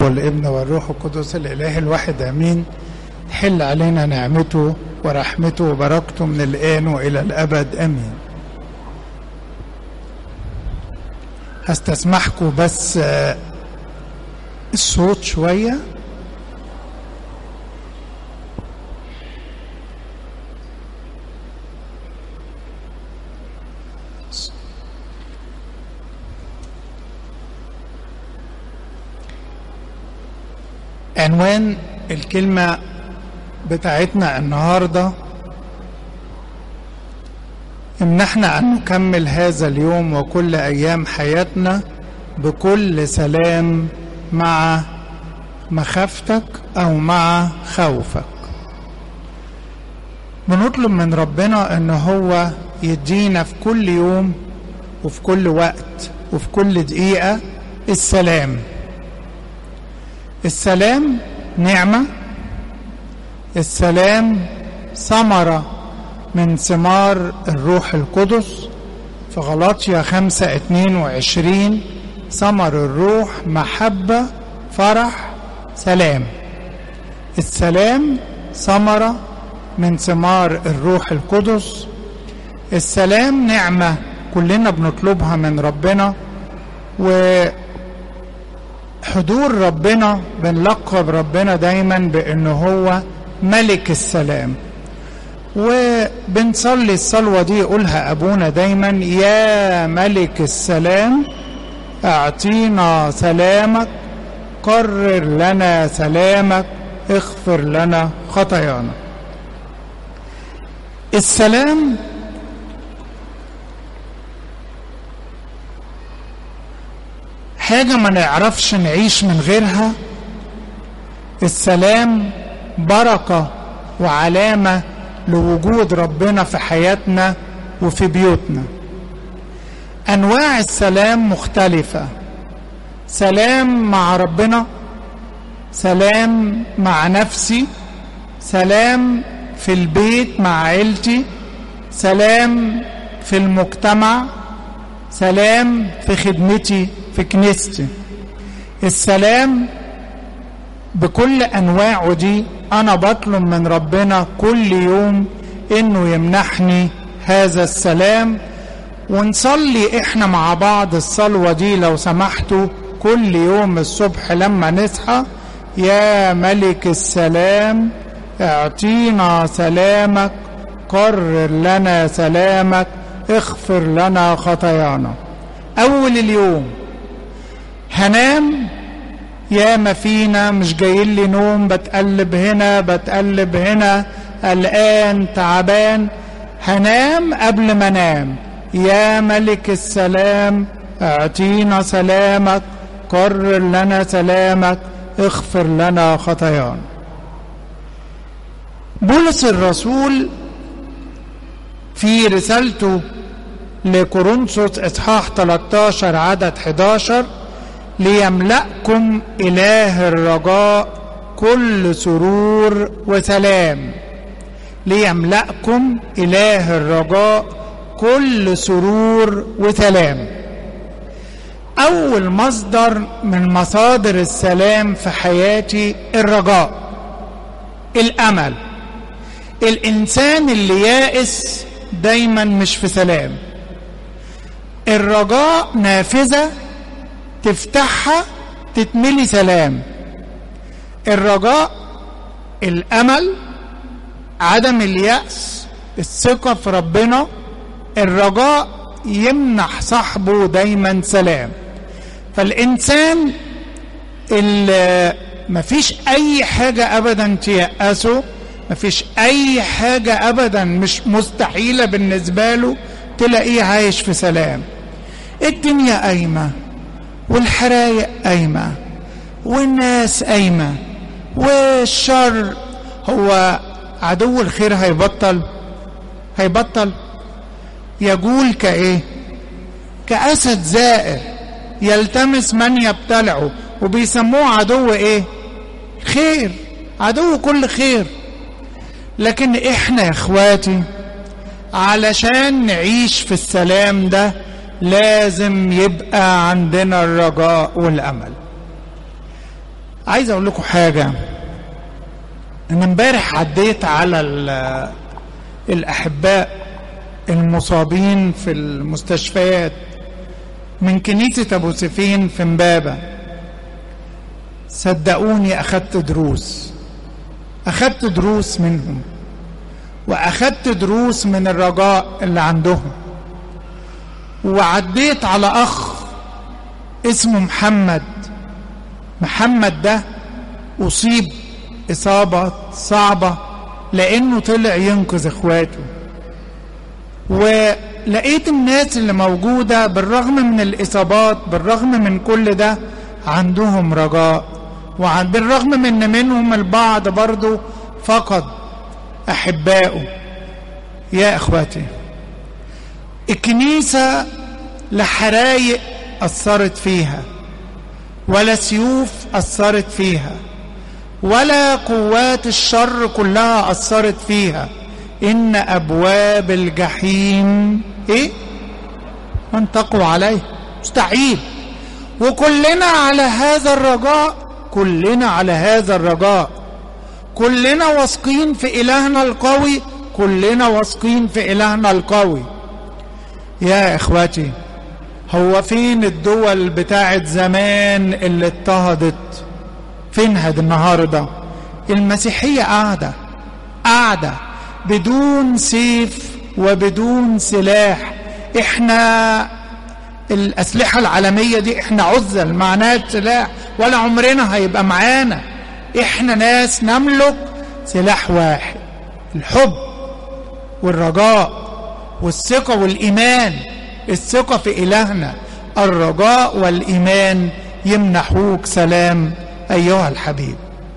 والابن والروح القدس الاله الواحد امين حل علينا نعمته ورحمته وبركته من الان والى الابد امين هستسمحكم بس آه، الصوت شويه عنوان الكلمة بتاعتنا النهاردة امنحنا أن نكمل هذا اليوم وكل أيام حياتنا بكل سلام مع مخافتك أو مع خوفك بنطلب من ربنا أن هو يدينا في كل يوم وفي كل وقت وفي كل دقيقة السلام السلام نعمة السلام ثمرة من ثمار الروح القدس في غلاطيا خمسة اتنين وعشرين ثمر الروح محبة فرح سلام السلام ثمرة من ثمار الروح القدس السلام نعمة كلنا بنطلبها من ربنا و حضور ربنا بنلقب ربنا دايما بانه هو ملك السلام وبنصلي الصلوة دي يقولها أبونا دايما يا ملك السلام أعطينا سلامك قرر لنا سلامك اغفر لنا خطايانا السلام حاجة ما نعرفش نعيش من غيرها السلام بركة وعلامة لوجود ربنا في حياتنا وفي بيوتنا أنواع السلام مختلفة سلام مع ربنا سلام مع نفسي سلام في البيت مع عيلتي سلام في المجتمع سلام في خدمتي في كنيستي السلام بكل انواعه دي انا بطلب من ربنا كل يوم انه يمنحني هذا السلام ونصلي احنا مع بعض الصلوة دي لو سمحتوا كل يوم الصبح لما نصحى يا ملك السلام اعطينا سلامك قرر لنا سلامك اغفر لنا خطايانا اول اليوم هنام يا ما فينا مش جاي لي نوم بتقلب هنا بتقلب هنا قلقان تعبان هنام قبل ما انام يا ملك السلام اعطينا سلامك قرر لنا سلامك اغفر لنا خطايانا بولس الرسول في رسالته لكورنثوس اصحاح 13 عدد 11 ليملأكم إله الرجاء كل سرور وسلام ليملأكم إله الرجاء كل سرور وسلام أول مصدر من مصادر السلام في حياتي الرجاء الأمل الإنسان اللي يائس دايما مش في سلام الرجاء نافذة تفتحها تتملي سلام الرجاء الامل عدم الياس الثقه في ربنا الرجاء يمنح صاحبه دايما سلام فالانسان اللي مفيش اي حاجه ابدا تيأسه مفيش اي حاجه ابدا مش مستحيله بالنسبه له تلاقيه عايش في سلام الدنيا قايمه والحرايق قايمة والناس قايمة والشر هو عدو الخير هيبطل هيبطل يجول كايه كأسد زائر يلتمس من يبتلعه وبيسموه عدو ايه خير عدو كل خير لكن احنا يا اخواتي علشان نعيش في السلام ده لازم يبقى عندنا الرجاء والامل عايز اقول لكم حاجة ان امبارح عديت على الاحباء المصابين في المستشفيات من كنيسة ابو سفين في امبابة صدقوني اخدت دروس اخدت دروس منهم واخدت دروس من الرجاء اللي عندهم وعديت على اخ اسمه محمد محمد ده اصيب اصابه صعبه لانه طلع ينقذ اخواته ولقيت الناس اللي موجوده بالرغم من الاصابات بالرغم من كل ده عندهم رجاء وبالرغم من ان منهم البعض برضه فقد احبائه يا اخواتي الكنيسه لا حرايق اثرت فيها ولا سيوف اثرت فيها ولا قوات الشر كلها اثرت فيها ان ابواب الجحيم ايه من تقوى عليه مستحيل وكلنا على هذا الرجاء كلنا على هذا الرجاء كلنا واثقين في إلهنا القوي كلنا واثقين في إلهنا القوي يا إخواتي هو فين الدول بتاعت زمان اللي اضطهدت فينها دي النهاردة المسيحية قاعدة قاعدة بدون سيف وبدون سلاح احنا الأسلحة العالمية دي احنا عزل معناها سلاح ولا عمرنا هيبقى معانا احنا ناس نملك سلاح واحد الحب والرجاء والثقة والإيمان الثقة في إلهنا الرجاء والإيمان يمنحوك سلام أيها الحبيب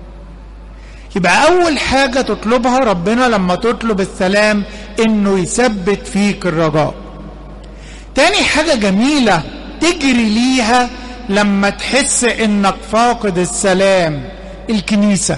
يبقى أول حاجة تطلبها ربنا لما تطلب السلام إنه يثبت فيك الرجاء تاني حاجة جميلة تجري ليها لما تحس إنك فاقد السلام الكنيسة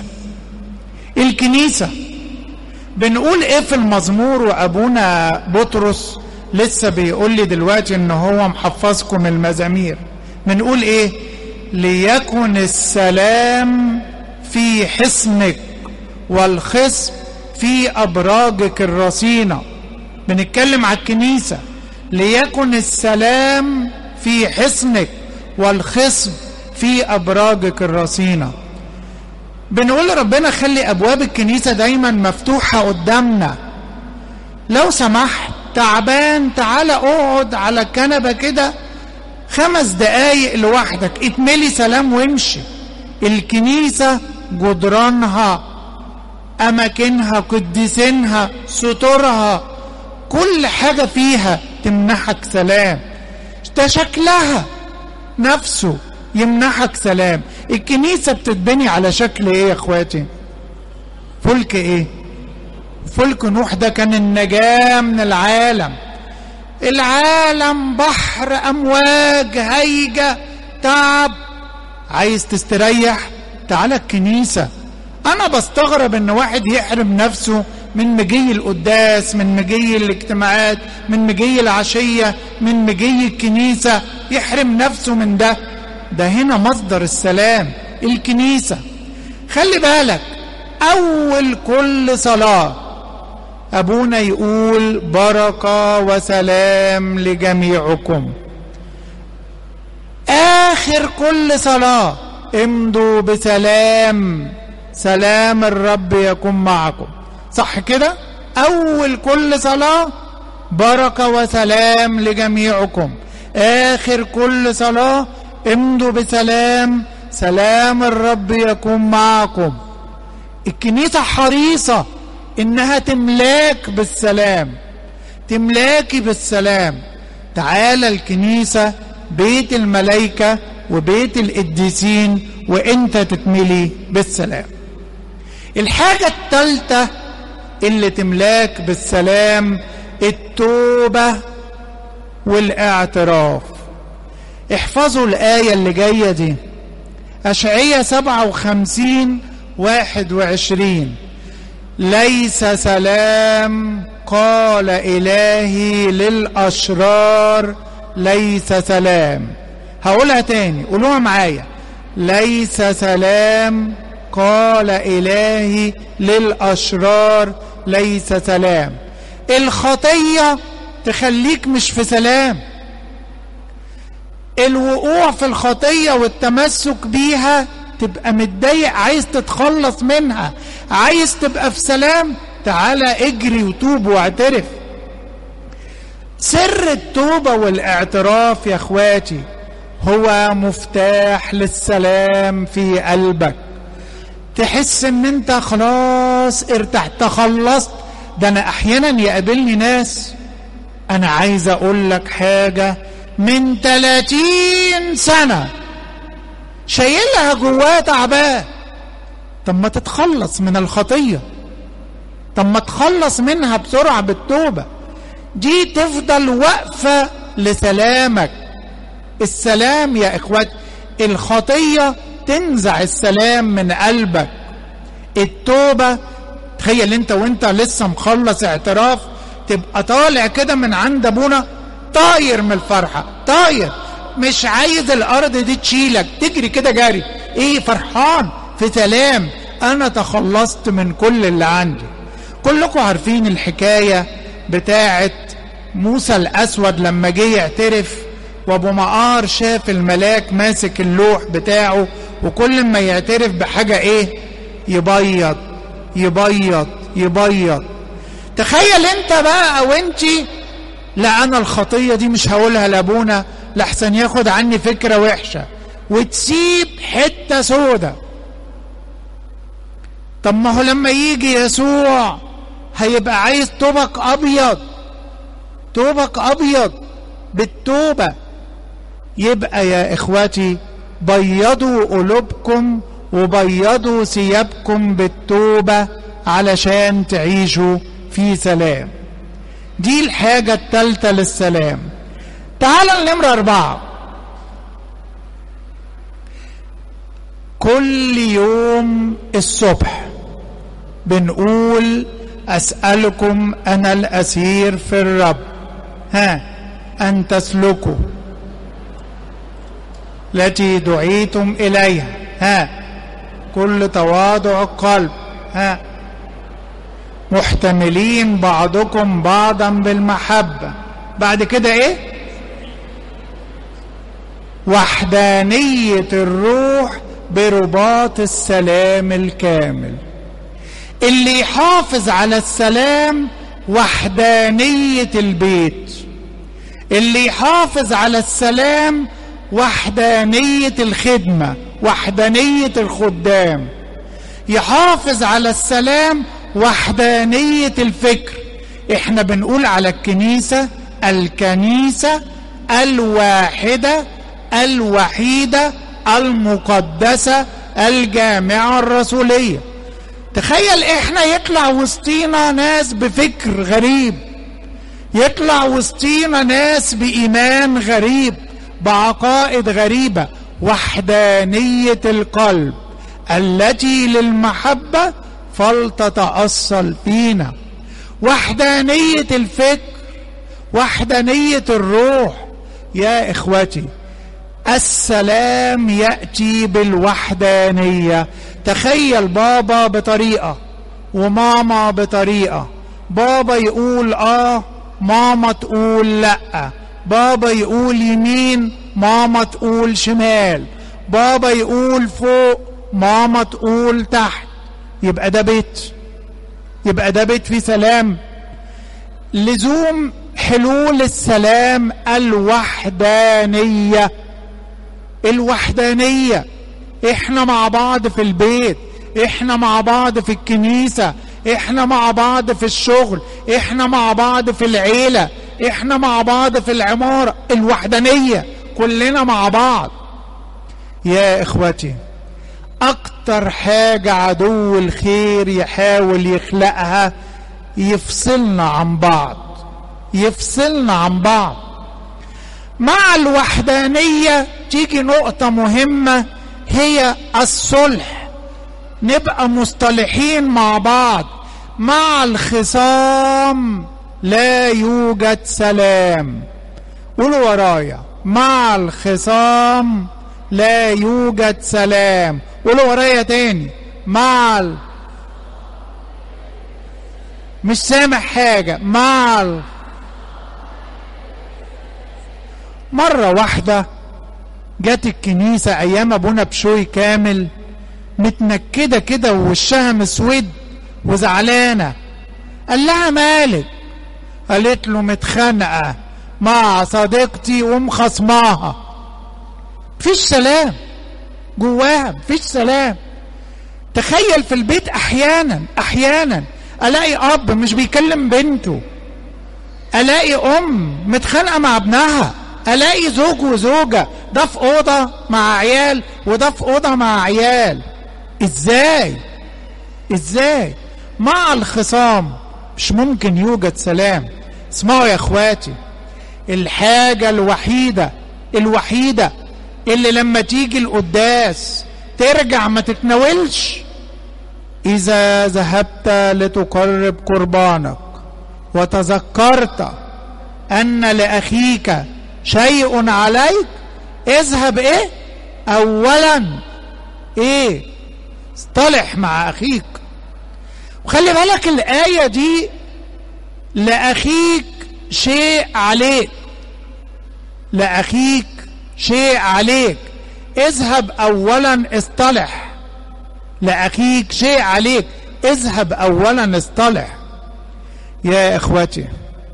الكنيسة بنقول ايه في المزمور وابونا بطرس لسه بيقول لي دلوقتي ان هو محفظكم المزامير بنقول ايه ليكن السلام في حصنك والخصم في ابراجك الرصينة بنتكلم على الكنيسة ليكن السلام في حصنك والخصم في ابراجك الرصينه بنقول لربنا خلي ابواب الكنيسه دايما مفتوحه قدامنا لو سمحت تعبان تعالى اقعد على الكنبه كده خمس دقايق لوحدك اتملي سلام وامشي الكنيسه جدرانها اماكنها قديسينها سطورها كل حاجه فيها تمنحك سلام ده شكلها نفسه يمنحك سلام الكنيسة بتتبني على شكل ايه يا اخواتي فلك ايه فلك نوح ده كان النجاة من العالم العالم بحر امواج هيجة تعب عايز تستريح تعالى الكنيسة انا بستغرب ان واحد يحرم نفسه من مجي القداس من مجي الاجتماعات من مجي العشية من مجي الكنيسة يحرم نفسه من ده ده هنا مصدر السلام الكنيسة خلي بالك أول كل صلاة أبونا يقول بركة وسلام لجميعكم آخر كل صلاة امضوا بسلام سلام الرب يكون معكم صح كده أول كل صلاة بركة وسلام لجميعكم آخر كل صلاة امضوا بسلام سلام الرب يكون معكم الكنيسة حريصة انها تملاك بالسلام تملاكي بالسلام تعالى الكنيسة بيت الملائكة وبيت القديسين وانت تتملي بالسلام الحاجة الثالثة اللي تملاك بالسلام التوبة والاعتراف احفظوا الآية اللي جاية دي أشعية سبعة وخمسين واحد وعشرين ليس سلام قال إلهي للأشرار ليس سلام هقولها تاني قولوها معايا ليس سلام قال إلهي للأشرار ليس سلام الخطية تخليك مش في سلام الوقوع في الخطية والتمسك بيها تبقى متضايق عايز تتخلص منها عايز تبقى في سلام تعالى اجري وتوب واعترف سر التوبة والاعتراف يا اخواتي هو مفتاح للسلام في قلبك تحس ان انت خلاص ارتحت تخلصت ده انا احيانا يقابلني ناس انا عايز اقول لك حاجة من 30 سنة شايلها جواه تعبان طب ما تتخلص من الخطية طب ما تخلص منها بسرعة بالتوبة دي تفضل واقفة لسلامك السلام يا اخوات الخطية تنزع السلام من قلبك التوبة تخيل انت وانت لسه مخلص اعتراف تبقى طالع كده من عند ابونا طاير من الفرحة طاير مش عايز الارض دي تشيلك تجري كده جري ايه فرحان في سلام انا تخلصت من كل اللي عندي كلكم عارفين الحكاية بتاعت موسى الاسود لما جه يعترف وابو مقار شاف الملاك ماسك اللوح بتاعه وكل ما يعترف بحاجة ايه يبيض يبيض يبيض تخيل انت بقى او انتي لا انا الخطية دي مش هقولها لابونا لحسن ياخد عني فكرة وحشة وتسيب حتة سودة طب ما هو لما يجي يسوع هيبقى عايز طوبك ابيض طوبك ابيض بالتوبة يبقى يا اخواتي بيضوا قلوبكم وبيضوا ثيابكم بالتوبة علشان تعيشوا في سلام دي الحاجة التالتة للسلام تعال النمرة أربعة كل يوم الصبح بنقول أسألكم أنا الأسير في الرب ها أن تسلكوا التي دعيتم إليها ها كل تواضع القلب ها محتملين بعضكم بعضا بالمحبة بعد كده ايه وحدانية الروح برباط السلام الكامل اللي يحافظ على السلام وحدانية البيت اللي يحافظ على السلام وحدانية الخدمة وحدانية الخدام يحافظ على السلام وحدانية الفكر احنا بنقول على الكنيسة الكنيسة الواحدة الوحيدة المقدسة الجامعة الرسولية تخيل احنا يطلع وسطينا ناس بفكر غريب يطلع وسطينا ناس بإيمان غريب بعقائد غريبة وحدانية القلب التي للمحبة فلتتأصل فينا وحدانية الفكر وحدانية الروح يا إخوتي السلام يأتي بالوحدانية تخيل بابا بطريقة وماما بطريقة بابا يقول آه ماما تقول لأ بابا يقول يمين ماما تقول شمال بابا يقول فوق ماما تقول تحت يبقى ده بيت يبقى ده بيت فيه سلام لزوم حلول السلام الوحدانية الوحدانية احنا مع بعض في البيت احنا مع بعض في الكنيسة احنا مع بعض في الشغل احنا مع بعض في العيلة احنا مع بعض في العمارة الوحدانية كلنا مع بعض يا اخوتي اكتر حاجة عدو الخير يحاول يخلقها يفصلنا عن بعض يفصلنا عن بعض مع الوحدانية تيجي نقطة مهمة هي الصلح نبقى مصطلحين مع بعض مع الخصام لا يوجد سلام قولوا ورايا مع الخصام لا يوجد سلام قولوا ورايا تاني مع ال... مش سامع حاجة مع ال... مرة واحدة جت الكنيسة أيام أبونا بشوي كامل متنكدة كده ووشها مسود وزعلانة قال لها مالك قالت له متخانقة مع صديقتي ومخصماها مفيش سلام جواها مفيش سلام تخيل في البيت احيانا احيانا الاقي اب مش بيكلم بنته الاقي ام متخانقه مع ابنها الاقي زوج وزوجه ده في اوضه مع عيال وده في اوضه مع عيال ازاي ازاي مع الخصام مش ممكن يوجد سلام اسمعوا يا اخواتي الحاجة الوحيدة الوحيدة اللي لما تيجي القداس ترجع ما تتناولش إذا ذهبت لتقرب قربانك وتذكرت أن لأخيك شيء عليك اذهب إيه أولا إيه اصطلح مع أخيك وخلي بالك الآية دي لأخيك شيء عليك لأخيك شيء عليك اذهب أولا اصطلح لأخيك شيء عليك اذهب أولا اصطلح يا إخوتي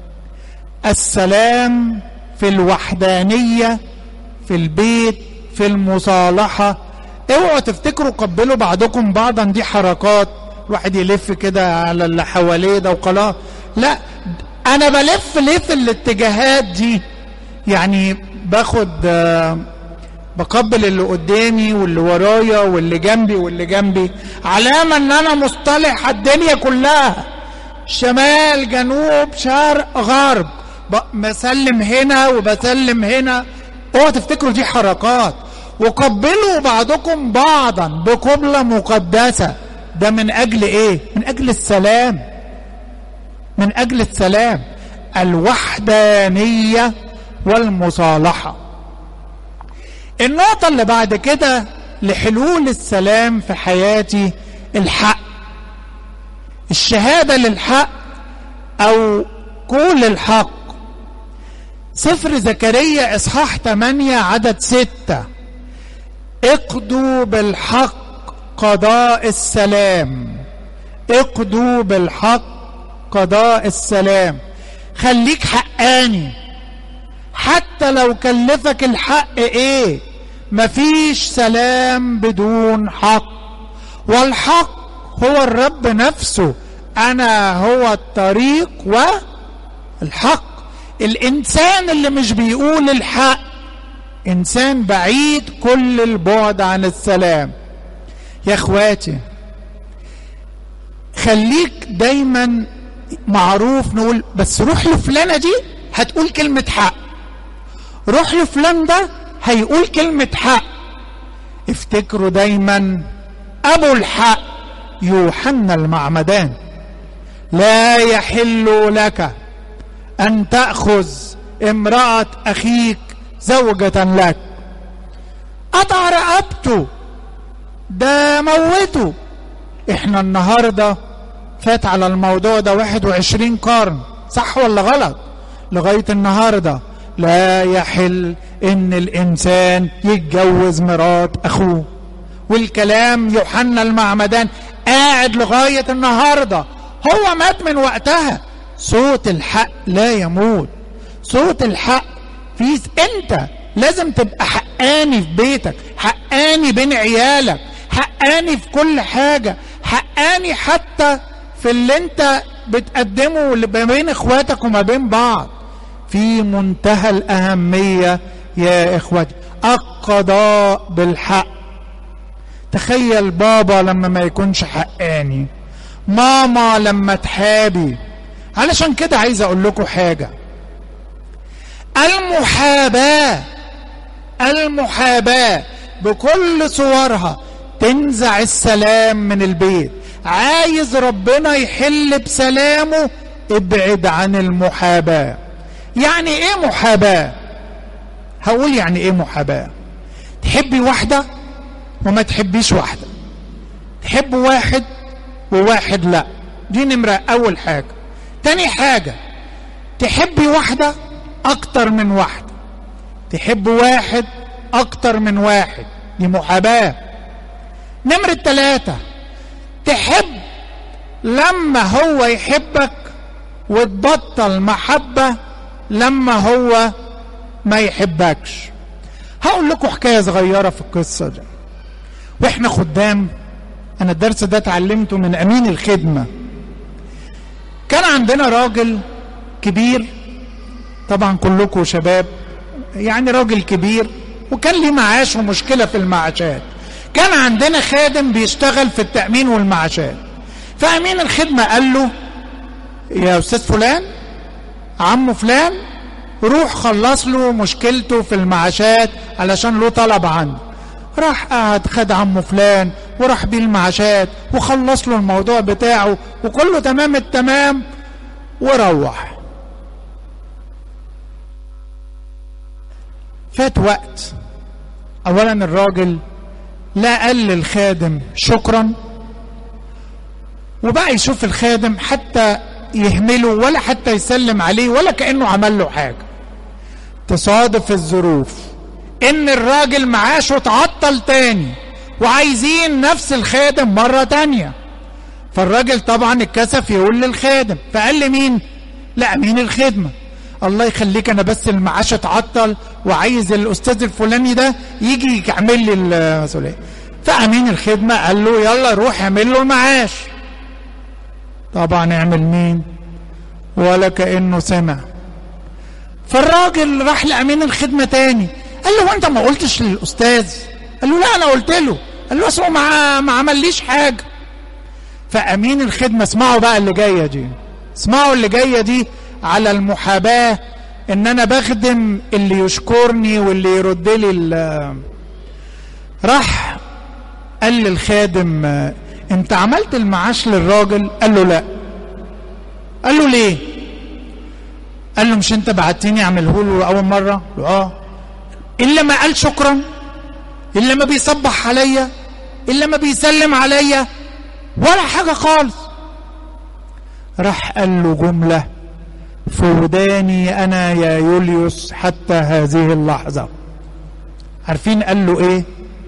السلام في الوحدانية في البيت في المصالحة اوعوا تفتكروا قبلوا بعضكم بعضا دي حركات الواحد يلف كده على اللي حواليه ده وخلاص لا انا بلف ليه في الاتجاهات دي يعني باخد آه، بقبل اللي قدامي واللي ورايا واللي جنبي واللي جنبي علامة ان انا مصطلح الدنيا كلها شمال جنوب شرق غرب ب- بسلم هنا وبسلم هنا اوعوا تفتكروا دي حركات وقبلوا بعضكم بعضا بقبلة مقدسة ده من اجل ايه من اجل السلام من اجل السلام الوحدانيه والمصالحه النقطه اللي بعد كده لحلول السلام في حياتي الحق الشهاده للحق او قول الحق سفر زكريا اصحاح 8 عدد 6 اقضوا بالحق قضاء السلام اقضوا بالحق قضاء السلام خليك حقاني حتى لو كلفك الحق ايه مفيش سلام بدون حق والحق هو الرب نفسه انا هو الطريق والحق الانسان اللي مش بيقول الحق انسان بعيد كل البعد عن السلام يا اخواتي خليك دايما معروف نقول بس روح لفلانة دي هتقول كلمة حق روح لفلان ده هيقول كلمة حق افتكروا دايما ابو الحق يوحنا المعمدان لا يحل لك ان تأخذ امرأة اخيك زوجة لك قطع رقبته ده موته احنا النهارده فات على الموضوع ده 21 قرن صح ولا غلط لغايه النهارده لا يحل ان الانسان يتجوز مرات اخوه والكلام يوحنا المعمدان قاعد لغايه النهارده هو مات من وقتها صوت الحق لا يموت صوت الحق في انت لازم تبقى حقاني في بيتك حقاني بين عيالك حقاني في كل حاجة حقاني حتى في اللي انت بتقدمه ما بين اخواتك وما بين بعض في منتهى الأهمية يا اخواتي القضاء بالحق تخيل بابا لما ما يكونش حقاني ماما لما تحابي علشان كده عايز اقول لكم حاجه المحاباه المحاباه بكل صورها تنزع السلام من البيت عايز ربنا يحل بسلامه ابعد عن المحاباه يعني ايه محاباه هقول يعني ايه محاباه تحبي واحدة وما تحبيش واحدة تحب واحد وواحد لا دي نمرة أول حاجة تاني حاجة تحبي واحدة أكتر من واحدة تحب واحد أكتر من واحد دي محاباة نمرة ثلاثة تحب لما هو يحبك وتبطل محبة لما هو ما يحبكش هقول لكم حكاية صغيرة في القصة دي واحنا خدام انا الدرس ده اتعلمته من امين الخدمة كان عندنا راجل كبير طبعا كلكم شباب يعني راجل كبير وكان ليه معاش ومشكلة في المعاشات كان عندنا خادم بيشتغل في التأمين والمعاشات فأمين الخدمة قال له يا أستاذ فلان عمه فلان روح خلص له مشكلته في المعاشات علشان له طلب عنده راح قعد خد عمه فلان وراح بيه المعاشات وخلص له الموضوع بتاعه وكله تمام التمام وروح فات وقت اولا الراجل لا قال للخادم شكرا وبقى يشوف الخادم حتى يهمله ولا حتى يسلم عليه ولا كأنه عمل له حاجة تصادف الظروف ان الراجل معاشه اتعطل تاني وعايزين نفس الخادم مرة تانية فالراجل طبعا اتكسف يقول للخادم فقال لي مين لا مين الخدمة الله يخليك انا بس المعاش اتعطل وعايز الاستاذ الفلاني ده يجي يعمل لي المسؤوليه فامين الخدمه قال له يلا روح اعمل له المعاش طبعا اعمل مين ولا كانه سمع فالراجل راح لامين الخدمه تاني قال له انت ما قلتش للاستاذ قال له لا انا قلت له قال له اصله ما ما عمليش حاجه فامين الخدمه اسمعوا بقى اللي جايه دي اسمعوا اللي جايه دي على المحاباه ان انا بخدم اللي يشكرني واللي يرد لي راح قال للخادم انت عملت المعاش للراجل قال له لا قال له ليه قال له مش انت بعتني اعمله له اول مره له اه الا ما قال شكرا الا ما بيصبح عليا الا ما بيسلم عليا ولا حاجه خالص راح قال له جمله في وداني انا يا يوليوس حتى هذه اللحظه عارفين قال له ايه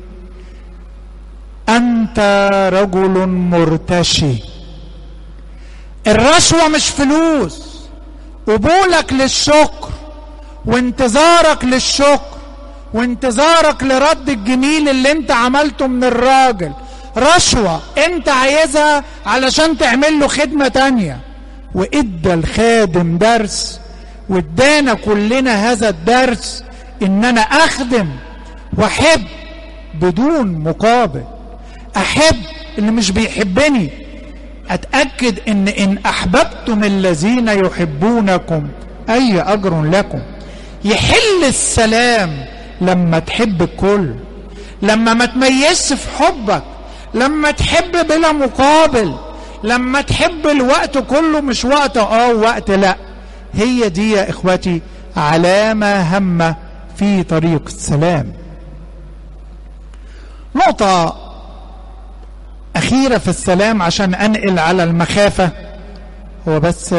انت رجل مرتشي الرشوه مش فلوس قبولك للشكر وانتظارك للشكر وانتظارك لرد الجميل اللي انت عملته من الراجل رشوة انت عايزها علشان تعمل له خدمة تانية وادى الخادم درس وادانا كلنا هذا الدرس ان انا اخدم واحب بدون مقابل احب اللي مش بيحبني اتاكد ان ان احببتم الذين يحبونكم اي اجر لكم يحل السلام لما تحب الكل لما ما تميزش في حبك لما تحب بلا مقابل لما تحب الوقت كله مش وقت اه وقت لا هي دي يا اخوتي علامة هامة في طريق السلام نقطة أخيرة في السلام عشان أنقل على المخافة هو بس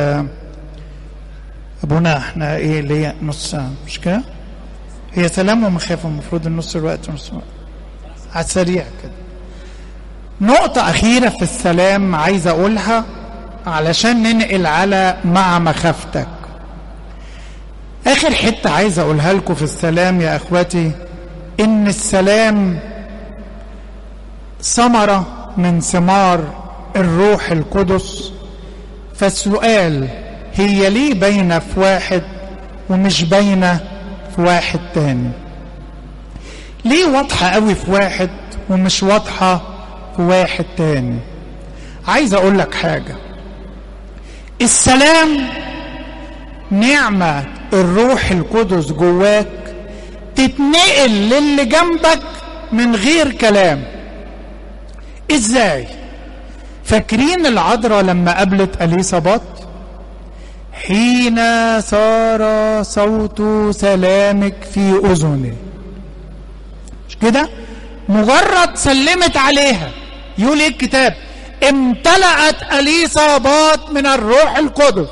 أبونا احنا إيه اللي هي نص مش كده؟ هي سلام ومخافة المفروض النص الوقت ونص الوقت على السريع كده نقطة أخيرة في السلام عايز أقولها علشان ننقل على مع مخافتك آخر حتة عايز أقولها لكم في السلام يا أخواتي إن السلام ثمرة من ثمار الروح القدس فالسؤال هي ليه باينة في واحد ومش باينة في واحد تاني ليه واضحة قوي في واحد ومش واضحة في واحد تاني عايز اقول لك حاجة السلام نعمة الروح القدس جواك تتنقل للي جنبك من غير كلام ازاي فاكرين العذراء لما قابلت اليصابات حين صار صوت سلامك في اذني مش كده مجرد سلمت عليها يقول ايه الكتاب امتلأت اليصابات من الروح القدس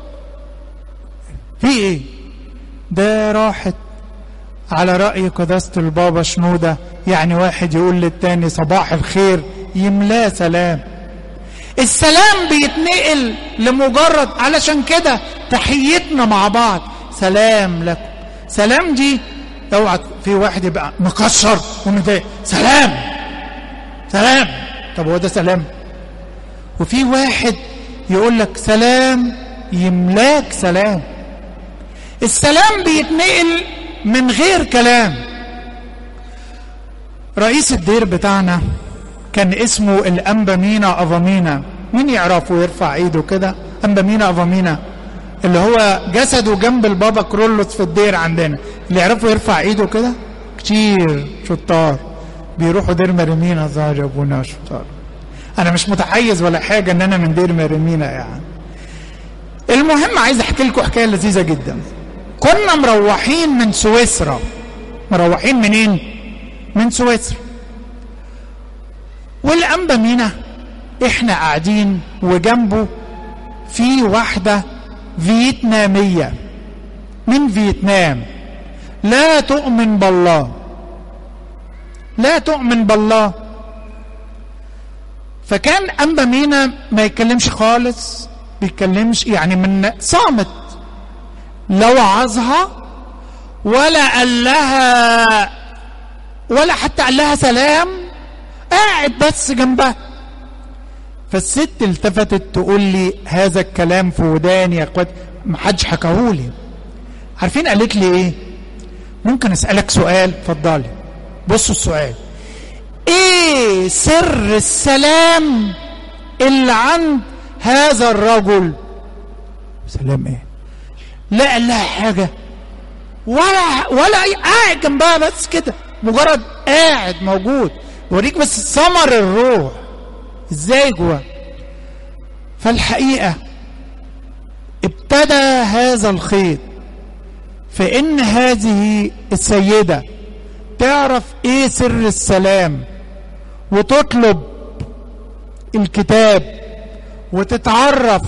في ايه ده راحت على رأي قداسة البابا شنودة يعني واحد يقول للتاني صباح الخير يملاه سلام السلام بيتنقل لمجرد علشان كده تحيتنا مع بعض سلام لكم سلام دي اوعى في واحد يبقى مكشر ومتضايق سلام سلام طب هو ده سلام وفي واحد يقول لك سلام يملاك سلام السلام بيتنقل من غير كلام رئيس الدير بتاعنا كان اسمه الأنبا مينا أفامينا مين يعرفه يرفع ايده كده أنبا مينا أفامينا اللي هو جسده جنب البابا كرولوس في الدير عندنا اللي يعرفه يرفع ايده كده كتير شطار بيروحوا دير مريمينا ظاهر ابونا شطار انا مش متحيز ولا حاجه ان انا من دير مريمينا يعني المهم عايز احكي لكم حكايه لذيذه جدا كنا مروحين من سويسرا مروحين منين من سويسرا والانبا مينا احنا قاعدين وجنبه في واحده فيتناميه من فيتنام لا تؤمن بالله لا تؤمن بالله فكان انبا مينا ما يتكلمش خالص بيتكلمش يعني من صامت لا وعظها ولا قال لها ولا حتى قال لها سلام قاعد بس جنبها فالست التفتت تقول لي هذا الكلام في وداني يا اخوات ما حدش حكاهولي عارفين قالت لي ايه ممكن اسالك سؤال اتفضلي بصوا السؤال ايه سر السلام اللي عند هذا الرجل سلام ايه لا قال لها حاجه ولا ولا أي قاعد جنبها بس كده مجرد قاعد موجود وريك بس ثمر الروح ازاي جوا فالحقيقه ابتدى هذا الخيط فان هذه السيده تعرف ايه سر السلام وتطلب الكتاب وتتعرف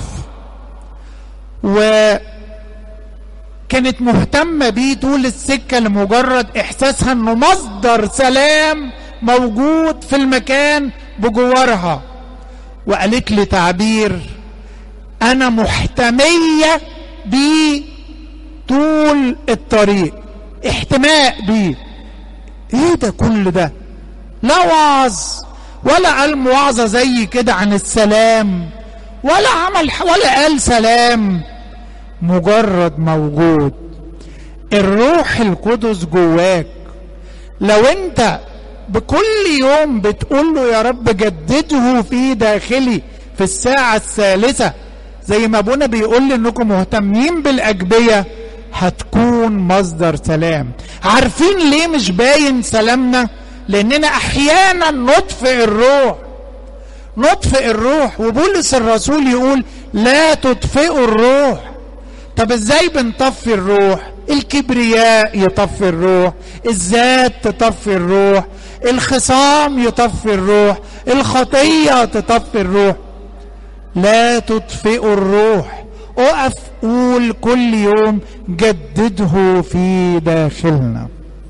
وكانت مهتمة بيه طول السكة لمجرد إحساسها إنه مصدر سلام موجود في المكان بجوارها وقالت لي تعبير أنا محتمية بيه طول الطريق احتماء بيه ايه ده كل ده لا وعظ ولا قال موعظة زي كده عن السلام ولا عمل ولا قال سلام مجرد موجود الروح القدس جواك لو انت بكل يوم بتقول له يا رب جدده في داخلي في الساعة الثالثة زي ما ابونا بيقول لي انكم مهتمين بالاجبية هتكون مصدر سلام عارفين ليه مش باين سلامنا لاننا احيانا نطفئ الروح نطفئ الروح وبولس الرسول يقول لا تطفئوا الروح طب ازاي بنطفي الروح الكبرياء يطفي الروح الذات تطفي الروح الخصام يطفي الروح الخطيه تطفي الروح لا تطفئوا الروح اقف قول كل يوم جدده في داخلنا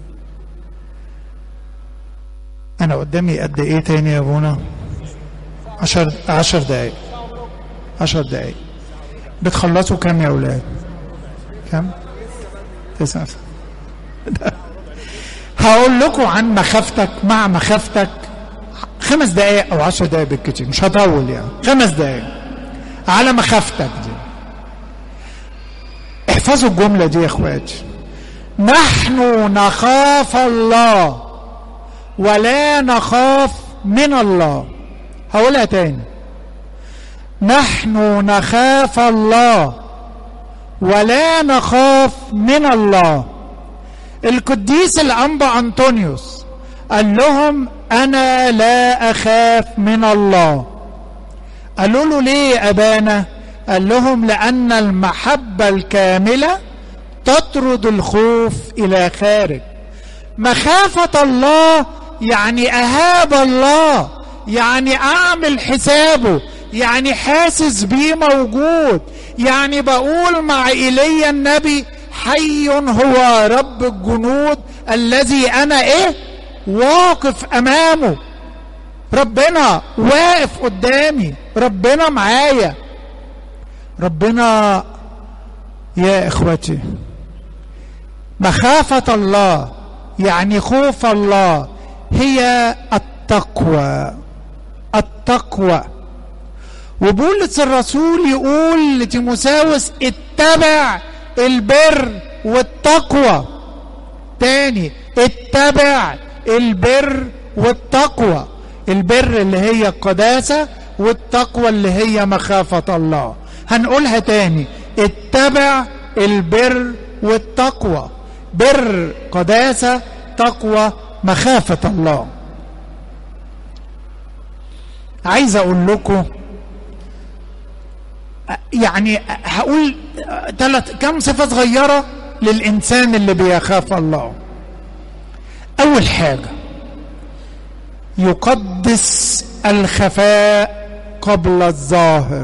انا قدامي قد ايه تاني يا ابونا عشر عشر دقايق عشر دقايق بتخلصوا كام يا اولاد كام تسعة هقول لكم عن مخافتك مع مخافتك خمس دقايق او عشر دقايق بالكتير مش هطول يعني خمس دقايق على مخافتك دي احفظوا الجملة دي يا اخواتي نحن نخاف الله ولا نخاف من الله هقولها تاني نحن نخاف الله ولا نخاف من الله القديس الانبا انطونيوس قال لهم انا لا اخاف من الله قالوا له ليه يا ابانا قال لهم لان المحبه الكامله تطرد الخوف الى خارج مخافة الله يعني أهاب الله يعني أعمل حسابه يعني حاسس بيه موجود يعني بقول مع إيليا النبي حي هو رب الجنود الذي أنا إيه واقف أمامه ربنا واقف قدامي ربنا معايا ربنا يا اخوتي مخافة الله يعني خوف الله هي التقوى التقوى وبولس الرسول يقول لتيموساوس اتبع البر والتقوى تاني اتبع البر والتقوى البر اللي هي القداسة والتقوى اللي هي مخافة الله هنقولها تاني اتبع البر والتقوى بر قداسة تقوى مخافة الله عايز اقول لكم يعني هقول ثلاث كم صفة صغيرة للإنسان اللي بيخاف الله أول حاجة يقدس الخفاء قبل الظاهر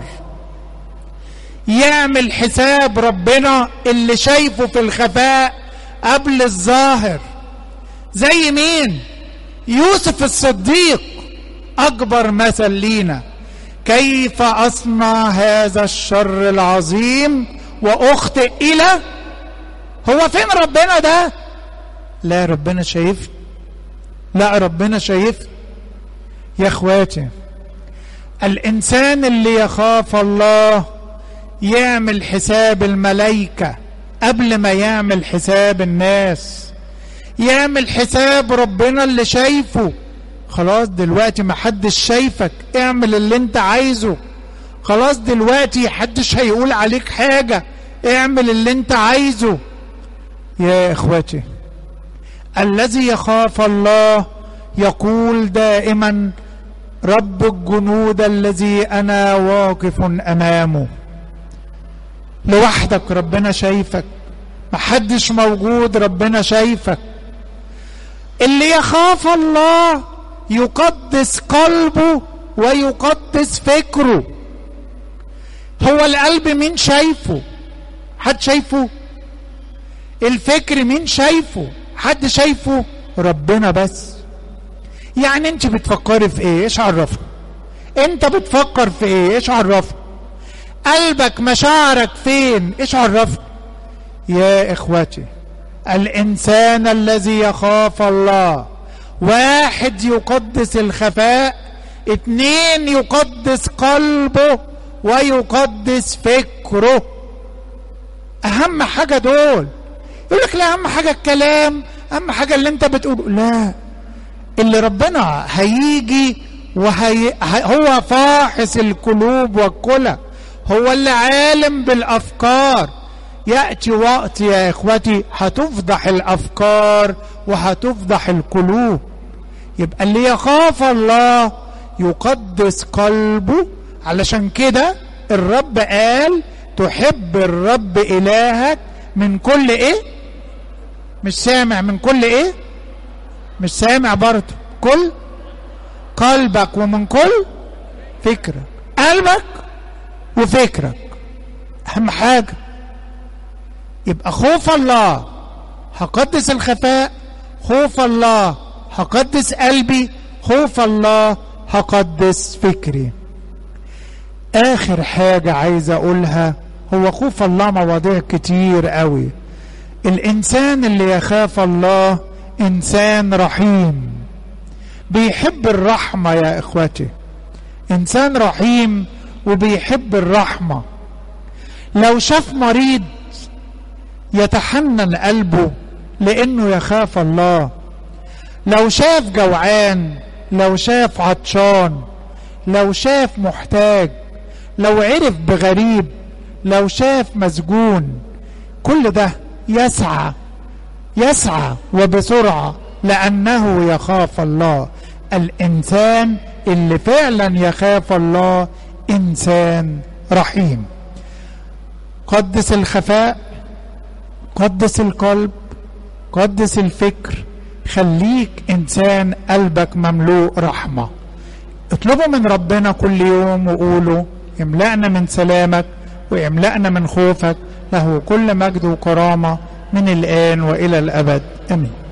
يعمل حساب ربنا اللي شايفه في الخفاء قبل الظاهر زي مين يوسف الصديق اكبر مثل لينا كيف اصنع هذا الشر العظيم واخطئ الى هو فين ربنا ده لا ربنا شايف لا ربنا شايف يا اخواتي الانسان اللي يخاف الله يعمل حساب الملائكه قبل ما يعمل حساب الناس يعمل حساب ربنا اللي شايفه خلاص دلوقتي ما حدش شايفك اعمل اللي انت عايزه خلاص دلوقتي حدش هيقول عليك حاجة اعمل اللي انت عايزه يا اخوتي الذي يخاف الله يقول دائما رب الجنود الذي انا واقف امامه لوحدك ربنا شايفك محدش موجود ربنا شايفك اللي يخاف الله يقدس قلبه ويقدس فكره هو القلب مين شايفه حد شايفه الفكر مين شايفه حد شايفه ربنا بس يعني انت بتفكري في ايه ايش عرفه انت بتفكر في ايه ايش عرفه قلبك مشاعرك فين ايش عرفه يا اخوتي الانسان الذي يخاف الله واحد يقدس الخفاء اتنين يقدس قلبه ويقدس فكره اهم حاجة دول يقول لك لا اهم حاجة الكلام اهم حاجة اللي انت بتقوله لا اللي ربنا هيجي وهي هو فاحص القلوب والكلى هو اللي عالم بالافكار ياتي وقت يا اخوتي هتفضح الافكار وهتفضح القلوب يبقى اللي يخاف الله يقدس قلبه علشان كده الرب قال تحب الرب الهك من كل ايه مش سامع من كل ايه مش سامع برضه كل قلبك ومن كل فكرك قلبك وفكرك اهم حاجه يبقى خوف الله هقدس الخفاء خوف الله هقدس قلبي خوف الله هقدس فكري اخر حاجة عايز اقولها هو خوف الله مواضيع كتير قوي الانسان اللي يخاف الله انسان رحيم بيحب الرحمة يا اخوتي انسان رحيم وبيحب الرحمة لو شاف مريض يتحنن قلبه لانه يخاف الله لو شاف جوعان لو شاف عطشان لو شاف محتاج لو عرف بغريب لو شاف مسجون كل ده يسعى يسعى وبسرعة لأنه يخاف الله الإنسان اللي فعلا يخاف الله إنسان رحيم قدس الخفاء قدس القلب قدس الفكر خليك انسان قلبك مملوء رحمه اطلبوا من ربنا كل يوم وقولوا املأنا من سلامك واملأنا من خوفك له كل مجد وكرامه من الان والى الابد امين